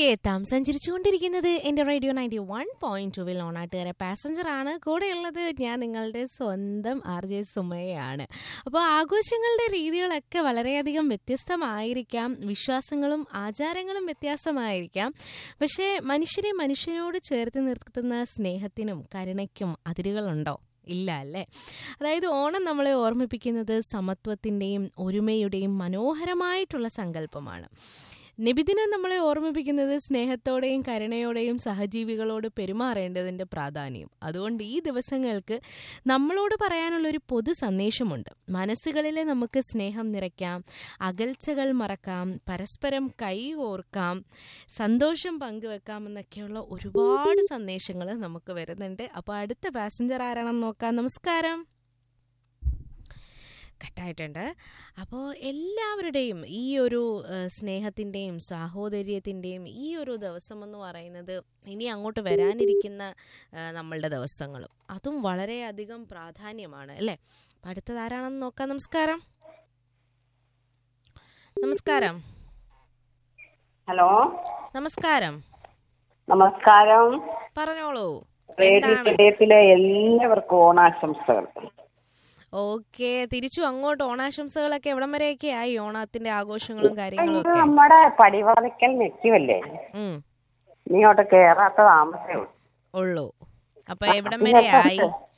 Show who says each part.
Speaker 1: തിരികെ എത്താം സഞ്ചരിച്ചുകൊണ്ടിരിക്കുന്നത് എൻ്റെ റേഡിയോ നയൻറ്റി വൺ പോയിന്റ് ടുവിൽ ഓണാട്ടുകാരെ പാസഞ്ചർ ആണ് കൂടെയുള്ളത് ഞാൻ നിങ്ങളുടെ സ്വന്തം ആർ ജെ സുമയാണ് അപ്പോൾ ആഘോഷങ്ങളുടെ രീതികളൊക്കെ വളരെയധികം വ്യത്യസ്തമായിരിക്കാം വിശ്വാസങ്ങളും ആചാരങ്ങളും വ്യത്യാസമായിരിക്കാം പക്ഷേ മനുഷ്യരെ മനുഷ്യനോട് ചേർത്ത് നിർത്തുന്ന സ്നേഹത്തിനും കരുണയ്ക്കും അതിരുകളുണ്ടോ ഇല്ല അല്ലേ അതായത് ഓണം നമ്മളെ ഓർമ്മിപ്പിക്കുന്നത് സമത്വത്തിൻ്റെയും ഒരുമയുടെയും മനോഹരമായിട്ടുള്ള സങ്കല്പമാണ് നിബിദിനം നമ്മളെ ഓർമ്മിപ്പിക്കുന്നത് സ്നേഹത്തോടെയും കരുണയോടെയും സഹജീവികളോട് പെരുമാറേണ്ടതിൻ്റെ പ്രാധാന്യം അതുകൊണ്ട് ഈ ദിവസങ്ങൾക്ക് നമ്മളോട് പറയാനുള്ള ഒരു പൊതു സന്ദേശമുണ്ട് മനസ്സുകളിൽ നമുക്ക് സ്നേഹം നിറയ്ക്കാം അകൽച്ചകൾ മറക്കാം പരസ്പരം കൈ ഓർക്കാം സന്തോഷം പങ്കുവെക്കാം എന്നൊക്കെയുള്ള ഒരുപാട് സന്ദേശങ്ങൾ നമുക്ക് വരുന്നുണ്ട് അപ്പോൾ അടുത്ത പാസഞ്ചർ ആരാണെന്ന് നോക്കാം നമസ്കാരം കട്ടായിട്ടുണ്ട് അപ്പോൾ എല്ലാവരുടെയും ഈ ഒരു ഏഹ്, സ്നേഹത്തിൻ്റെയും സാഹോദര്യത്തിൻ്റെയും ഈ ഒരു ദിവസം എന്ന് പറയുന്നത് ഇനി അങ്ങോട്ട് വരാനിരിക്കുന്ന ഏഹ്, നമ്മളുടെ ദിവസങ്ങളും അതും വളരെയധികം പ്രാധാന്യമാണ് അല്ലേ അപ്പം അടുത്തത് ആരാണെന്ന് നോക്കാം നമസ്കാരം നമസ്കാരം
Speaker 2: ഹലോ
Speaker 1: നമസ്കാരം
Speaker 2: നമസ്കാരം
Speaker 1: പറഞ്ഞോളൂ
Speaker 2: റേഡിയോ
Speaker 1: എന്താണ്
Speaker 2: നിലയത്തിലെ എല്ലാവർക്കും ഓണാശംസകൾ
Speaker 1: ഓക്കെ തിരിച്ചു അങ്ങോട്ട് ഓണാശംസകളൊക്കെ എവിടം വരെയൊക്കെ ആയി ഓണത്തിന്റെ ആഘോഷങ്ങളും കാര്യങ്ങളും
Speaker 2: ഇത്
Speaker 1: ഒക്കെ
Speaker 2: നമ്മുടെ പടിവാതിക്കൽ നെറ്റിവല്ലേ
Speaker 1: ഉം
Speaker 2: നീ ഇങ്ങോട്ട് കേറാത്ത താമസേ ഉള്ളൂ
Speaker 1: ഉള്ളൂ അപ്പൊ എവിടം വരെ ആയി